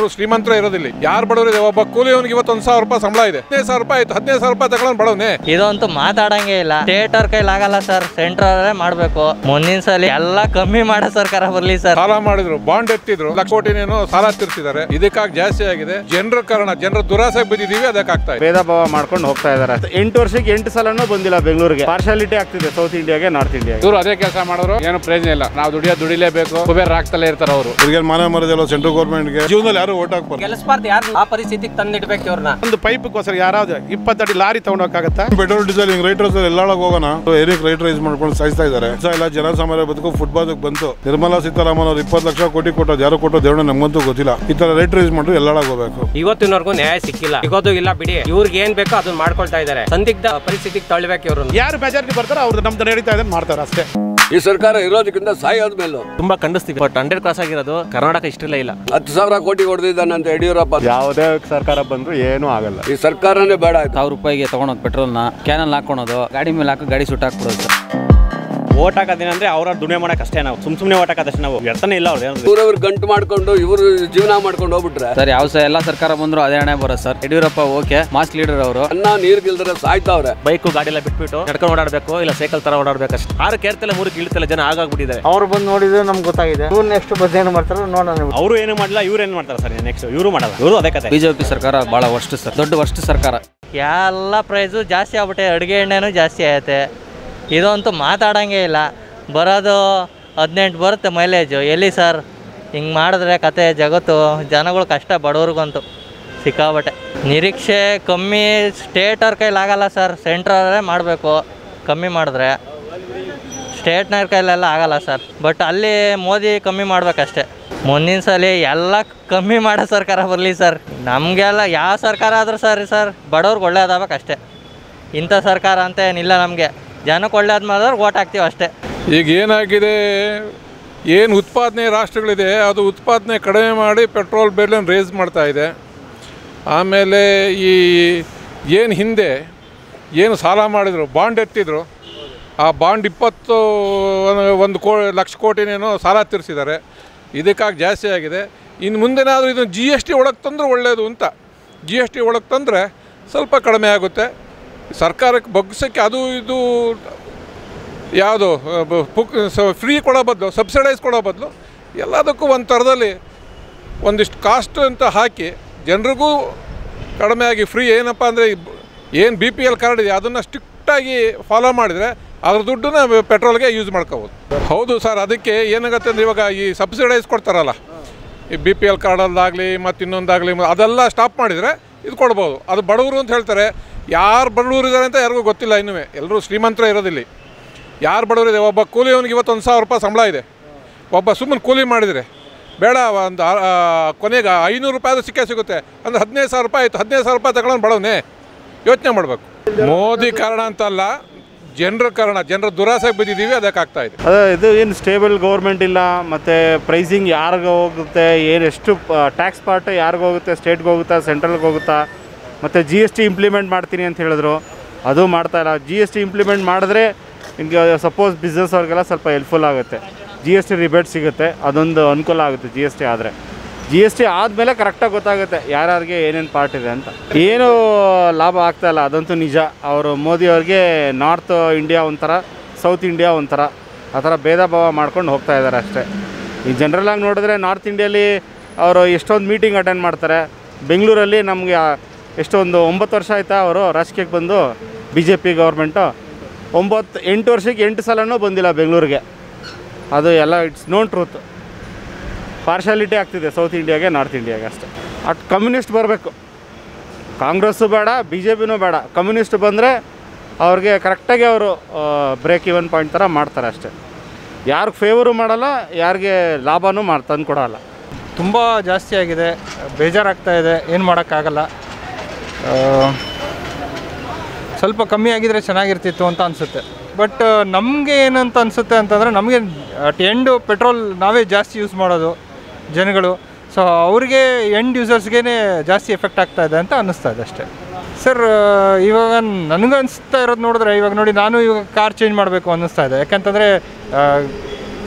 ಎಲ್ಲರೂ ಶ್ರೀಮಂತರ ಇರೋದಿಲ್ಲ ಯಾರು ಬಡವರಿದೆ ಒಬ್ಬ ಕೂಲಿಯವನಿಗೆ ಇವತ್ತು ಒಂದು ಸಾವಿರ ರೂಪಾಯಿ ಸಂಬಳ ಇದೆ ಹದಿನೈದು ಸಾವಿರ ರೂಪಾಯಿ ಆಯ್ತು ಹದಿನೈದು ಸಾವಿರ ರೂಪಾಯಿ ತಗೊಂಡು ಬಡವನೇ ಇದಂತೂ ಮಾತಾಡಂಗೆ ಇಲ್ಲ ಸ್ಟೇಟ್ ಅವ್ರ ಕೈಲಿ ಆಗಲ್ಲ ಸರ್ ಸೆಂಟ್ರಲ್ಲೇ ಮಾಡಬೇಕು ಮುಂದಿನ ಸಲ ಎಲ್ಲ ಕಮ್ಮಿ ಮಾಡೋ ಸರ್ಕಾರ ಬರಲಿ ಸರ್ ಸಾಲ ಮಾಡಿದ್ರು ಬಾಂಡ್ ಎತ್ತಿದ್ರು ಲಕ್ಷ ಕೋಟಿನೇನೋ ಸಾಲ ತೀರ್ಸಿದ್ದಾರೆ ಇದಕ್ಕಾಗಿ ಜಾಸ್ತಿ ಆಗಿದೆ ಜನರ ಕಾರಣ ಜನರ ದುರಾಸೆಗೆ ಬಿದ್ದಿದ್ದೀವಿ ಅದಕ್ಕಾಗ್ತಾ ಇದೆ ಭೇದ ಭಾವ ಮಾಡ್ಕೊಂಡು ಹೋಗ್ತಾ ಇದಾರೆ ಎಂಟು ವರ್ಷಕ್ಕೆ ಎಂಟು ಸಲನೂ ಬಂದಿಲ್ಲ ಬೆಂಗಳೂರಿಗೆ ಪಾರ್ಶಾಲಿಟಿ ಆಗ್ತಿದೆ ಸೌತ್ ಇಂಡಿಯಾಗೆ ನಾರ್ತ್ ಇಂಡಿಯಾಗೆ ಇವರು ಅದೇ ಕೆಲಸ ಮಾಡಿದ್ರು ಏನು ಪ್ರಯೋಜನ ಇಲ್ಲ ನಾವು ದುಡಿಯೋ ದುಡಿಲೇಬೇಕು ಕುಬೇರ್ ಆಗ್ತಲೇ ಇರ್ತಾರೆ ಅವರು ಇವ್ರಿಗೆ ಮನೆ ಮರದಿಲ್ಲ ಸೆಂಟ್ರಲ್ ಗೌರ್ಮೆಂಟ್ಗೆ ಜೀವನದಲ್ಲಿ ಯಾರು ಓಟ್ ಹಾಕ್ಬಾರ್ದು ಕೆಲಸಬಾರ್ದು ಯಾರು ಆ ಪರಿಸ್ಥಿತಿಗೆ ತಂದಿಡ್ಬೇಕು ಇವ್ರನ್ನ ಒಂದು ಪೈಪ್ಗೋಸ್ಕರ ಯಾರಾவது ಇಪ್ಪತ್ತಡಿ ಲಾರಿ ತಗೊಂಡೋಗಕ್ಕಾಗತ್ತಾ ಪೆಟ್ರೋಲ್ ಡೀಸೆಲ್ ಹಿಂಗ್ ರೈಟ್ ರೈಸ್ ಎಲ್ಲ ಹೋಗೋಣ ಏನಕ್ಕೆ ರೈಟ್ ರೈಸ್ ಮಾಡ್ಕೊಂಡು ಸಾಯಿಸ್ತಾ ಇದ್ದಾರೆ ಇಲ್ಲ ಜನಸಾಮಾನ್ಯ ಬದುಕು ಫುಟ್ಬಾಲ್ ಬಂತು ನಿರ್ಮಲಾ ಸೀತಾರಾಮನ್ ಅವ್ರು ಇಪ್ಪತ್ತು ಲಕ್ಷ ಕೋಟಿ ಕೊಟ್ಟೋದು ಯಾರು ಕೊಟ್ಟೋ ದೇವಣ್ಣ ನಮಗಂತೂ ಗೊತ್ತಿಲ್ಲ ಈ ತರ ರೈಟ್ ರೈಸ್ ಮಾಡ್ರು ಎಲ್ಲ ಹೋಗ್ಬೇಕು ಇವತ್ತಿನವರೆಗೂ ನ್ಯಾಯ ಸಿಕ್ಕಿಲ್ಲ ಸಿಗೋದು ಇಲ್ಲ ಬಿಡಿ ಇವ್ರಿಗೆ ಏನ್ ಬೇಕೋ ಅದನ್ನ ಮಾಡ್ಕೊಳ್ತಾ ಇದ್ದಾರೆ ಸಂದಿಗ್ಧ ಪರಿಸ್ಥಿತಿಗೆ ತಳ್ಳಬೇಕು ಇವ್ರನ್ನ ಯಾರು ಮೆಜಾರಿಟಿ ಬರ್ತಾರೋ ಅವ್ರದ್ದು ನಮ್ದು ನಡೀತಾ ಇದೆ ಮಾಡ್ತಾರೆ ಅಷ್ಟೇ ಈ ಸರ್ಕಾರ ಇರೋದಕ್ಕಿಂತ ಸಾಯೋದ್ ಮೇಲೂ ತುಂಬಾ ಖಂಡಿಸ್ತೀವಿ ಬಟ್ ಹಂಡ್ರೆಡ್ ಕ್ರಾಸ್ ಆಗಿರೋದು ಕರ್ನಾಟಕ ಇಷ್ಟೆಲ್ಲ ಇಲ್ಲ ಹತ್ತು ಸಾವಿರ ಕೋಟಿ ಹೊಡೆದಿದ್ದಾನಂತ ಯಡಿಯೂರಪ್ಪ ಯಾವುದೇ ಸರ್ಕಾರ ಬಂದ್ರು ಏನೂ ಆಗಲ್ಲ ಈ ಸರ್ಕಾರನೇ ಬೇಡ ಆಯ್ತು ಸಾವಿರ ರೂಪಾಯಿಗೆ ತಗೊಳೋದು ಪೆಟ್ರೋಲ್ನ ಕ್ಯಾನಲ್ಲಿ ಹಾಕೊಳೋದು ಗಾಡಿ ಮೇಲೆ ಹಾಕಿ ಗಾಡಿ ಸುಟ್ಟು ಹಾಕ್ಬಿಡೋದು ಓಟ್ ಹಾಕೋದೇನಂದ್ರೆ ಅವ್ರ ದುಡಿಮೆ ಮಾಡಕ್ ಅಷ್ಟೇ ನಾವು ಸುಮ್ ಸುಮ್ಮನೆ ಓಟ್ ಹಾಕೋದಷ್ಟೇ ನಾವು ವ್ಯರ್ಥನೇ ಇಲ್ಲ ಅವ್ರದ್ದು ಇವ್ರವ್ರು ಗಂಟು ಮಾಡ್ಕೊಂಡು ಇವರು ಜೀವನ ಮಾಡ್ಕೊಂಡು ಹೋಗ್ಬಿಟ್ರೆ ಸರ್ ಯಾವ ಸ ಎಲ್ಲ ಸರ್ಕಾರ ಬಂದ್ರು ಅದೇ ಹಣೆ ಬರೋದು sir Yediyurappa okay mass leader ಅವರು ಅನ್ನ ನೀರ್ಗಿಲ್ದರೆ ಸಾಯ್ತಾವ್ರೆ ಬೈಕು ಗಾಡಿ ಎಲ್ಲ ಬಿಟ್ಬಿಟ್ಟು ನಡ್ಕೊಂಡು ಓಡಾಡಬೇಕು ಇಲ್ಲ ಸೈಕಲ್ ತರ ಓಡಾಡಬೇಕು ಅಷ್ಟೇ ಆರು ಕೇರ್ತಿಲ್ಲ ಮೂರು ಇಳ್ತಿಲ್ಲ ಜನ ಆಗಾಗ್ಬಿಟ್ಟಿದ್ದಾರೆ ಅವ್ರು ಬಂದು ನೋಡಿದ್ರೆ ನಮ್ಗೆ ಗೊತ್ತಾಗಿದೆ ಇವ್ರು ನೆಕ್ಸ್ಟ್ ಬಸ್ ಏನು ಮಾಡ್ತಾರೋ ನೋಡೋಣ ಅವರು ಏನು ಮಾಡಲ್ಲ ಇವ್ರು ಏನು ಮಾಡ್ತಾರೆ ಸರ್ ನೆಕ್ಸ್ಟ್ ಇವರು ಮಾಡಲ್ಲ ಇವರು ಅದೇ ಕತೆ ಬಿಜೆಪಿ ಸರ್ಕಾರ ಬಹಳ ವರ್ಸ್ಟ್ ಸರ್ ದೊಡ್ಡ ವರ್ಸ್ಟ್ ಸರ್ಕಾರ ಎಲ್ಲ ಪ್ರೈಸು ಜಾಸ್ತಿ ಆಗ್ಬಿಟ್ಟೆ ಅಡುಗೆ ಎಣ್ಣೆನೂ ಜಾಸ್ತಿ ಆಗೈತೆ ಇದಂತೂ ಮಾತಾಡಂಗೆ ಇಲ್ಲ ಬರೋದು ಹದಿನೆಂಟು ಬರುತ್ತೆ ಮೈಲೇಜು ಎಲ್ಲಿ ಸರ್ ಹಿಂಗೆ ಮಾಡಿದ್ರೆ ಕತೆ ಜಗತ್ತು ಜನಗಳು ಕಷ್ಟ ಬಡವ್ರಿಗಂತೂ ಸಿಕ್ಕಾಬಟ್ಟೆ ನಿರೀಕ್ಷೆ ಕಮ್ಮಿ ಸ್ಟೇಟ್ ಅವ್ರ ಕೈಲಿ ಆಗಲ್ಲ ಸರ್ ಸೆಂಟ್ರಲ್ಲೇ ಮಾಡಬೇಕು ಕಮ್ಮಿ ಮಾಡಿದ್ರೆ ಸ್ಟೇಟ್ನವ್ರ ಕೈಲೆಲ್ಲ ಆಗಲ್ಲ ಸರ್ ಬಟ್ ಅಲ್ಲಿ ಮೋದಿ ಕಮ್ಮಿ ಮಾಡ್ಬೇಕಷ್ಟೆ ಮುಂದಿನ ಸಲ ಎಲ್ಲ ಕಮ್ಮಿ ಮಾಡೋ ಸರ್ಕಾರ ಬರಲಿ ಸರ್ ನಮಗೆಲ್ಲ ಯಾವ ಸರ್ಕಾರ ಆದರೂ ಸರಿ ಸರ್ ಬಡವ್ರಿಗೆ ಒಳ್ಳೇದಾಗಬೇಕಷ್ಟೆ ಇಂಥ ಸರ್ಕಾರ ಅಂತ ಏನಿಲ್ಲ ನಮಗೆ ಜನಕ್ಕೆ ಒಳ್ಳೇದು ಮಾಡಿದ್ರೆ ಓಟ್ ಹಾಕ್ತೀವಿ ಅಷ್ಟೇ ಈಗ ಏನಾಗಿದೆ ಏನು ಉತ್ಪಾದನೆ ರಾಷ್ಟ್ರಗಳಿದೆ ಅದು ಉತ್ಪಾದನೆ ಕಡಿಮೆ ಮಾಡಿ ಪೆಟ್ರೋಲ್ ಬೆಲೆನ ರೇಸ್ ಮಾಡ್ತಾ ಇದೆ ಆಮೇಲೆ ಈ ಏನು ಹಿಂದೆ ಏನು ಸಾಲ ಮಾಡಿದರು ಬಾಂಡ್ ಎತ್ತಿದ್ರು ಆ ಬಾಂಡ್ ಇಪ್ಪತ್ತು ಒಂದು ಕೋ ಲಕ್ಷ ಕೋಟಿನೇನೋ ಸಾಲ ತೀರಿಸಿದ್ದಾರೆ ಇದಕ್ಕಾಗಿ ಜಾಸ್ತಿ ಆಗಿದೆ ಇನ್ನು ಮುಂದೆನಾದರೂ ಇದನ್ನು ಜಿ ಎಸ್ ಟಿ ಒಳಗೆ ತಂದ್ರೆ ಒಳ್ಳೆಯದು ಅಂತ ಜಿ ಎಸ್ ಟಿ ಒಳಗೆ ತಂದರೆ ಸ್ವಲ್ಪ ಕಡಿಮೆ ಆಗುತ್ತೆ ಸರ್ಕಾರಕ್ಕೆ ಬಗ್ಗಿಸೋಕ್ಕೆ ಅದು ಇದು ಯಾವುದು ಫ್ರೀ ಕೊಡೋ ಬದಲು ಸಬ್ಸಿಡೈಸ್ ಕೊಡೋ ಬದಲು ಎಲ್ಲದಕ್ಕೂ ಒಂದು ಥರದಲ್ಲಿ ಒಂದಿಷ್ಟು ಕಾಸ್ಟ್ ಅಂತ ಹಾಕಿ ಜನರಿಗೂ ಕಡಿಮೆ ಆಗಿ ಫ್ರೀ ಏನಪ್ಪ ಅಂದರೆ ಏನು ಬಿ ಪಿ ಎಲ್ ಕಾರ್ಡ್ ಇದೆ ಅದನ್ನು ಸ್ಟ್ರಿಕ್ಟಾಗಿ ಫಾಲೋ ಮಾಡಿದರೆ ಅದ್ರ ದುಡ್ಡನ್ನ ಪೆಟ್ರೋಲ್ಗೆ ಯೂಸ್ ಮಾಡ್ಕೋಬೋದು ಹೌದು ಸರ್ ಅದಕ್ಕೆ ಏನಾಗುತ್ತೆ ಅಂದರೆ ಇವಾಗ ಈ ಸಬ್ಸಿಡೈಸ್ ಕೊಡ್ತಾರಲ್ಲ ಈ ಬಿ ಪಿ ಎಲ್ ಕಾರ್ಡಲ್ಲಾಗಲಿ ಮತ್ತು ಇನ್ನೊಂದಾಗಲಿ ಅದೆಲ್ಲ ಸ್ಟಾಪ್ ಮಾಡಿದರೆ ಇದು ಕೊಡ್ಬೋದು ಅದು ಬಡವರು ಅಂತ ಹೇಳ್ತಾರೆ ಯಾರು ಬಡವರು ಇದ್ದಾರೆ ಅಂತ ಯಾರಿಗೂ ಗೊತ್ತಿಲ್ಲ ಇನ್ನೂ ಎಲ್ಲರೂ ಶ್ರೀಮಂತರ ಇರೋದಿಲ್ಲ ಯಾರು ಬಡವರಿದೆ ಒಬ್ಬ ಕೂಲಿಯವನಿಗೆ ಇವತ್ತು ಒಂದು ಸಾವಿರ ರೂಪಾಯಿ ಸಂಬಳ ಇದೆ ಒಬ್ಬ ಸುಮ್ಮನೆ ಕೂಲಿ ಮಾಡಿದರೆ ಬೇಡ ಒಂದು ಆ- ಆ, ಕೊನೆಗೆ ಐನೂರು ರೂಪಾಯಿ ಅದು ಸಿಕ್ಕೇ ಸಿಗುತ್ತೆ ಅಂದರೆ ಹದಿನೈದು ಸಾವಿರ ರೂಪಾಯಿ ಆಯಿತು ಹದಿನೈದು ಸಾವಿರ ರೂಪಾಯಿ ತಗೊಳ್ಳೋನು ಬಡವನೇ ಯೋಚನೆ ಮಾಡಬೇಕು ಮೋದಿ ಕಾರಣ ಅಂತಲ್ಲ ಜನರ ಕಾರಣ ಜನರ ದುರಾಸೆಗೆ ಬಿದ್ದಿದ್ದೀವಿ ಅದಕ್ಕಾಗ್ತಾ ಇದೆ ಅದೇ ಇದು ಏನು ಸ್ಟೇಬಲ್ ಗೌರ್ಮೆಂಟ್ ಇಲ್ಲ ಮತ್ತು ಪ್ರೈಸಿಂಗ್ ಯಾರಿಗೆ ಹೋಗುತ್ತೆ ಏನು ಎಷ್ಟು ಟ್ಯಾಕ್ಸ್ ಪಾರ್ಟ್ ಯಾರಿಗೆ ಹೋಗುತ್ತೆ ಸ್ಟೇಟ್ಗೆ ಹೋಗುತ್ತಾ ಸೆಂಟ್ರಲ್ಗೆ ಹೋಗುತ್ತಾ ಮತ್ತು ಜಿ ಎಸ್ ಟಿ ಇಂಪ್ಲಿಮೆಂಟ್ ಮಾಡ್ತೀನಿ ಅಂತ ಹೇಳಿದ್ರು ಅದು ಮಾಡ್ತಾ ಇಲ್ಲ ಜಿ ಎಸ್ ಟಿ ಇಂಪ್ಲಿಮೆಂಟ್ ಮಾಡಿದ್ರೆ ನಿಮಗೆ ಸಪೋಸ್ ಬಿಸ್ನೆಸ್ ಅವ್ರಿಗೆಲ್ಲ ಸ್ವಲ್ಪ ಹೆಲ್ಪ್ಫುಲ್ ಆಗುತ್ತೆ ಜಿ ಎಸ್ ಟಿ ರಿಬೇಟ್ ಸಿಗುತ್ತೆ ಅದೊಂದು ಅನುಕೂಲ ಆಗುತ್ತೆ ಜಿ ಎಸ್ ಟಿ ಆದರೆ ಜಿ ಎಸ್ ಟಿ ಆದಮೇಲೆ ಕರೆಕ್ಟಾಗಿ ಗೊತ್ತಾಗುತ್ತೆ ಯಾರ್ಯಾರಿಗೆ ಏನೇನು ಪಾರ್ಟ್ ಇದೆ ಅಂತ ಏನು ಲಾಭ ಆಗ್ತಾ ಇಲ್ಲ ಅದಂತೂ ನಿಜ ಅವರು ಮೋದಿ ಅವ್ರಿಗೆ ನಾರ್ತ್ ಇಂಡಿಯಾ ಒಂಥರ ಸೌತ್ ಇಂಡಿಯಾ ಒಂಥರ ಆ ಥರ ಭೇದ ಭಾವ ಮಾಡ್ಕೊಂಡು ಹೋಗ್ತಾ ಇದ್ದಾರೆ ಅಷ್ಟೇ ಈ ಜನರಲಾಗಿ ನೋಡಿದ್ರೆ ನಾರ್ತ್ ಇಂಡಿಯಲ್ಲಿ ಅವರು ಎಷ್ಟೊಂದು ಮೀಟಿಂಗ್ ಅಟೆಂಡ್ ಮಾಡ್ತಾರೆ ಬೆಂಗಳೂರಲ್ಲಿ ನಮಗೆ ಎಷ್ಟೊಂದು ಒಂಬತ್ತು ವರ್ಷ ಆಯಿತಾ ಅವರು ರಾಜಕೀಯಕ್ಕೆ ಬಂದು ಬಿ ಜೆ ಪಿ ಗೌರ್ಮೆಂಟು ಒಂಬತ್ತು ಎಂಟು ವರ್ಷಕ್ಕೆ ಎಂಟು ಸಲನೂ ಬಂದಿಲ್ಲ ಬೆಂಗಳೂರಿಗೆ ಅದು ಎಲ್ಲ ಇಟ್ಸ್ ನೋನ್ ಟ್ರೂತ್ ಪಾರ್ಶಾಲಿಟಿ ಆಗ್ತಿದೆ ಸೌತ್ ಇಂಡಿಯಾಗೆ ನಾರ್ತ್ ಇಂಡಿಯಾಗೆ ಅಷ್ಟೇ ಅಟ್ ಕಮ್ಯುನಿಸ್ಟ್ ಬರಬೇಕು ಕಾಂಗ್ರೆಸ್ಸು ಬೇಡ ಬಿ ಜೆ ಪಿನೂ ಬೇಡ ಕಮ್ಯುನಿಸ್ಟ್ ಬಂದರೆ ಅವ್ರಿಗೆ ಕರೆಕ್ಟಾಗಿ ಅವರು ಬ್ರೇಕ್ ಇವನ್ ಪಾಯಿಂಟ್ ಥರ ಮಾಡ್ತಾರೆ ಅಷ್ಟೇ ಯಾರಿಗೆ ಫೇವರು ಮಾಡಲ್ಲ ಯಾರಿಗೆ ಲಾಭನೂ ಮಾಡಿ ತಂದು ಕೊಡಲ್ಲ ತುಂಬ ಜಾಸ್ತಿ ಆಗಿದೆ ಬೇಜಾರಾಗ್ತಾ ಇದೆ ಏನು ಮಾಡೋಕ್ಕಾಗಲ್ಲ ಆ, ಸ್ವಲ್ಪ ಕಮ್ಮಿ ಆಗಿದ್ರೆ ಚೆನ್ನಾಗಿರ್ತಿತ್ತು ಅಂತ ಅನಿಸುತ್ತೆ ಬಟ್ ನಮಗೆ ಏನಂತ ಅನಿಸುತ್ತೆ ಅಂತಂದರೆ ನಮಗೆ ಅಟ್ ಎಂಡು ಪೆಟ್ರೋಲ್ ನಾವೇ ಜಾಸ್ತಿ ಯೂಸ್ ಮಾಡೋದು ಜನಗಳು ಸೊ ಅವ್ರಿಗೆ ಎಂಡ್ ಯೂಸರ್ಸ್ಗೆ ಜಾಸ್ತಿ ಎಫೆಕ್ಟ್ ಆಗ್ತಾ ಇದೆ ಅಂತ ಅನ್ನಿಸ್ತಾ ಇದೆ ಅಷ್ಟೇ ಸರ್ ಇವಾಗ ನನಗೆ ಅನಿಸ್ತಾ ಇರೋದು ನೋಡಿದ್ರೆ ಇವಾಗ ನೋಡಿ ನಾನು ಇವಾಗ ಕಾರ್ ಚೇಂಜ್ ಮಾಡಬೇಕು ಅನ್ನಿಸ್ತಾ ಇದೆ ಯಾಕಂತಂದರೆ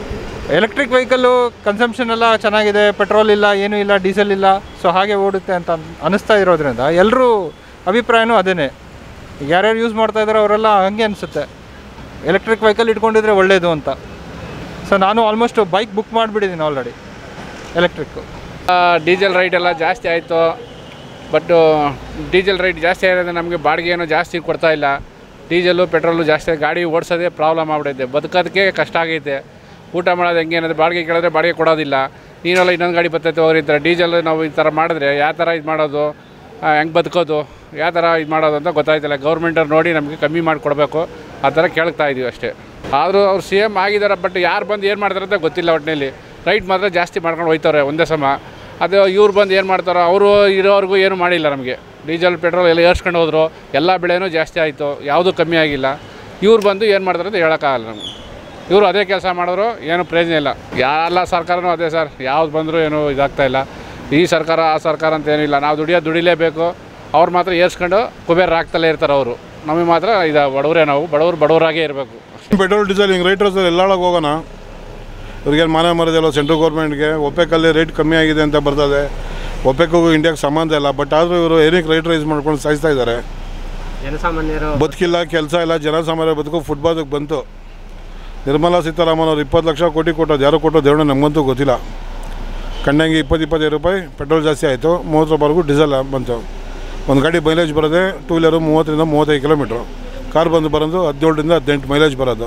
ಎಲೆಕ್ಟ್ರಿಕ್ ವೆಹಿಕಲ್ಲು ಕನ್ಸಂಪ್ಷನ್ ಎಲ್ಲ ಚೆನ್ನಾಗಿದೆ ಪೆಟ್ರೋಲ್ ಇಲ್ಲ ಏನೂ ಇಲ್ಲ ಡೀಸೆಲ್ ಇಲ್ಲ ಸೊ ಹಾಗೆ ಓಡುತ್ತೆ ಅಂತ ಅನ್- ಅನಿಸ್ತಾ ಇರೋದ್ರಿಂದ ಎಲ್ಲರೂ ಅಭಿಪ್ರಾಯನೂ ಅದೇನೇ ಈಗ ಯಾರ್ಯಾರು ಯೂಸ್ ಮಾಡ್ತಾ ಇದ್ದಾರೆ ಅವರೆಲ್ಲ ಹಂಗೆ ಅನಿಸುತ್ತೆ ಎಲೆಕ್ಟ್ರಿಕ್ ವೆಹಿಕಲ್ ಇಟ್ಕೊಂಡಿದ್ರೆ ಒಳ್ಳೆಯದು ಅಂತ ಸೊ ನಾನು ಆಲ್ಮೋಸ್ಟ್ ಬೈಕ್ ಬುಕ್ ಮಾಡಿಬಿಟ್ಟಿದ್ದೀನಿ ಆಲ್ರೆಡಿ ಎಲೆಕ್ಟ್ರಿಕ್ಕು ಡೀಸೆಲ್ ರೈಟ್ ಎಲ್ಲ ಜಾಸ್ತಿ ಆಯಿತು ಬಟ್ಟು ಡೀಸೆಲ್ ರೈಟ್ ಜಾಸ್ತಿ ಆಗಿರೋದ್ರೆ ನಮಗೆ ಬಾಡಿಗೆ ಏನೋ ಜಾಸ್ತಿ ಕೊಡ್ತಾ ಇಲ್ಲ ಡೀಸೆಲು ಪೆಟ್ರೋಲು ಜಾಸ್ತಿ ಗಾಡಿ ಓಡಿಸೋದೇ ಪ್ರಾಬ್ಲಮ್ ಆಗ್ಬಿಟ್ಟೈತೆ ಬದುಕೋದಕ್ಕೆ ಕಷ್ಟ ಆಗೈತೆ ಊಟ ಮಾಡೋದು ಹೆಂಗೆ ಏನಂದ್ರೆ ಬಾಡಿಗೆ ಕೇಳಿದ್ರೆ ಬಾಡಿಗೆ ಕೊಡೋದಿಲ್ಲ ನೀನೆಲ್ಲ ಇನ್ನೊಂದು ಗಾಡಿ ಬರ್ತೈತೆ ಹೋಗ್ರಿ ಈ ಥರ ಡೀಸೆಲ್ ನಾವು ಈ ಥರ ಮಾಡಿದ್ರೆ ಯಾವ ಥರ ಇದು ಮಾಡೋದು ಹೆಂಗೆ ಬದುಕೋದು ಯಾವ ಥರ ಇದು ಮಾಡೋದು ಅಂತ ಗೊತ್ತಾಯ್ತಿಲ್ಲ ಗೌರ್ಮೆಂಟವ್ರು ನೋಡಿ ನಮಗೆ ಕಮ್ಮಿ ಮಾಡಿಕೊಡ್ಬೇಕು ಆ ಥರ ಕೇಳ್ತಾ ಇದೀವಿ ಅಷ್ಟೇ ಆದರೂ ಅವ್ರು ಸಿ ಎಮ್ ಆಗಿದ್ದಾರೆ ಬಟ್ ಯಾರು ಬಂದು ಏನು ಮಾಡ್ತಾರೆ ಅಂತ ಗೊತ್ತಿಲ್ಲ ಒಟ್ಟಿನಲ್ಲಿ ರೈಟ್ ಮಾತ್ರ ಜಾಸ್ತಿ ಮಾಡ್ಕೊಂಡು ಹೋಯ್ತವ್ರೆ ಒಂದೇ ಸಮ ಅದು ಇವ್ರು ಬಂದು ಏನು ಮಾಡ್ತಾರೋ ಅವರು ಇರೋವರೆಗೂ ಏನು ಮಾಡಿಲ್ಲ ನಮಗೆ ಡೀಸೆಲ್ ಪೆಟ್ರೋಲ್ ಎಲ್ಲ ಏರ್ಸ್ಕೊಂಡು ಹೋದ್ರು ಎಲ್ಲ ಬೆಳೆನೂ ಜಾಸ್ತಿ ಆಯಿತು ಯಾವುದೂ ಕಮ್ಮಿ ಆಗಿಲ್ಲ ಇವ್ರು ಬಂದು ಏನು ಮಾಡ್ತಾರೆ ಅಂತ ಹೇಳೋಕ್ಕಾಗಲ್ಲ ನಮ್ಗೆ ಇವರು ಅದೇ ಕೆಲಸ ಮಾಡಿದ್ರು ಏನು ಪ್ರಯೋಜನ ಇಲ್ಲ ಎಲ್ಲ ಸರ್ಕಾರನೂ ಅದೇ ಸರ್ ಯಾವ್ದು ಬಂದರೂ ಏನು ಇದಾಗ್ತಾ ಇಲ್ಲ ಈ ಸರ್ಕಾರ ಆ ಸರ್ಕಾರ ಅಂತ ಏನಿಲ್ಲ ನಾವು ದುಡಿಯೋದು ದುಡಿಲೇಬೇಕು ಅವ್ರು ಮಾತ್ರ ಏರ್ಸ್ಕೊಂಡು ಕುಬೇರ ಆಗ್ತಲೇ ಇರ್ತಾರೆ ಅವರು ನಮಗೆ ಮಾತ್ರ ಇದು ಬಡವರೇ ನಾವು ಬಡವರು ಬಡವರಾಗೇ ಇರಬೇಕು ಪೆಟ್ರೋಲ್ ಡೀಸೆಲ್ ಹಿಂಗೆ ರೈಟ್ ರೋಸಲ್ಲಿ ಎಲ್ಲ ಹೋಗೋಣ ಇವ್ರಿಗೇನು ಮಾನ ಮರದಿಲ್ಲ ಸೆಂಟ್ರಲ್ ಗೌರ್ಮೆಂಟ್ಗೆ ಒಪೆಕಲ್ಲಿ ರೇಟ್ ಕಮ್ಮಿ ಆಗಿದೆ ಅಂತ ಬರ್ತದೆ ಒಪೆಕ್ಗೂ ಇಂಡಿಯಾಗೆ ಸಂಬಂಧ ಇಲ್ಲ ಬಟ್ ಆದರೂ ಇವರು ಏನಕ್ಕೆ ರೈಟ್ ರೈಸ್ ಮಾಡ್ಕೊಂಡು ಸಾಯಿಸ್ತಾ ಇದ್ದಾರೆ ಜನಸಾಮಾನ್ಯರು ಬದುಕಿಲ್ಲ ಕೆಲಸ ಇಲ್ಲ ಜನಸಾಮಾನ್ಯ ಬದುಕು ಫುಟ್ಬಾಲ್ಗೆ ಬಂತು ನಿರ್ಮಲಾ ಸೀತಾರಾಮನ್ ಅವ್ರು ಇಪ್ಪತ್ತು ಲಕ್ಷ ಕೋಟಿ ಕೊಟ್ಟೋದು ಯಾರು ಕೊಟ್ಟೋದು ದೇವಣ್ಣ ನಮಗಂತೂ ಗೊತ್ತಿಲ್ಲ ಕಂಡಂಗೆ ಇಪ್ಪತ್ತು ಇಪ್ಪತ್ತೈದು ರೂಪಾಯಿ ಪೆಟ್ರೋಲ್ ಜಾಸ್ತಿ ಆಯಿತು ಮೂವತ್ತು ರೂಪಾಯಿವರೆಗೂ ಡೀಸೆಲ್ ಬಂತು ಒಂದು ಗಾಡಿ ಮೈಲೇಜ್ ಬರೋದೆ ಟೂ ವೀಲರು ಮೂವತ್ತರಿಂದ ಮೂವತ್ತೈದು ಕಿಲೋಮೀಟ್ರು ಕಾರ್ ಬಂದು ಬರೋದು ಹದಿನೇಳರಿಂದ ಹದಿನೆಂಟು ಮೈಲೇಜ್ ಬರೋದು